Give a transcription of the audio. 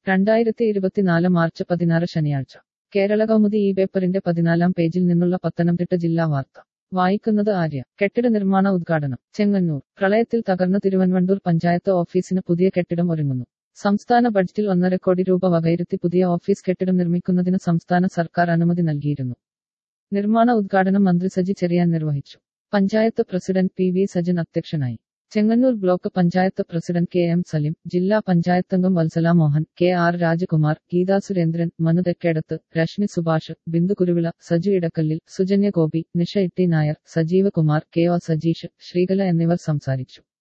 രണ്ടായിരത്തി ഇരുപത്തിനാല് മാർച്ച് പതിനാറ് ശനിയാഴ്ച കേരള കൗമുദി ഈ പേപ്പറിന്റെ പതിനാലാം പേജിൽ നിന്നുള്ള പത്തനംതിട്ട ജില്ലാ വാർത്ത വായിക്കുന്നത് ആര്യ കെട്ടിട നിർമ്മാണ ഉദ്ഘാടനം ചെങ്ങന്നൂർ പ്രളയത്തിൽ തകർന്ന തിരുവൻവണ്ടൂർ പഞ്ചായത്ത് ഓഫീസിന് പുതിയ കെട്ടിടം ഒരുങ്ങുന്നു സംസ്ഥാന ബഡ്ജറ്റിൽ ഒന്നര കോടി രൂപ വകയിരുത്തി പുതിയ ഓഫീസ് കെട്ടിടം നിർമ്മിക്കുന്നതിന് സംസ്ഥാന സർക്കാർ അനുമതി നൽകിയിരുന്നു നിർമ്മാണ ഉദ്ഘാടനം മന്ത്രി സജി ചെറിയാൻ നിർവഹിച്ചു panchayat president P V Sajan അധ്യക്ഷനായി Chengannur block panchayat president K M Salim ജില്ലാ പഞ്ചായത്തംഗം Vatsala Mohan K R Rajkumar Geetha Surendran Manu Thekkedath Reshmi Subhash Bindu Kuruvila Saju Edakkallil Sujanya Gopi Nisha Itty Nair Sajeeva Kumar K O Sajeesh Sreekala എന്നിവർ സംസാരിച്ചു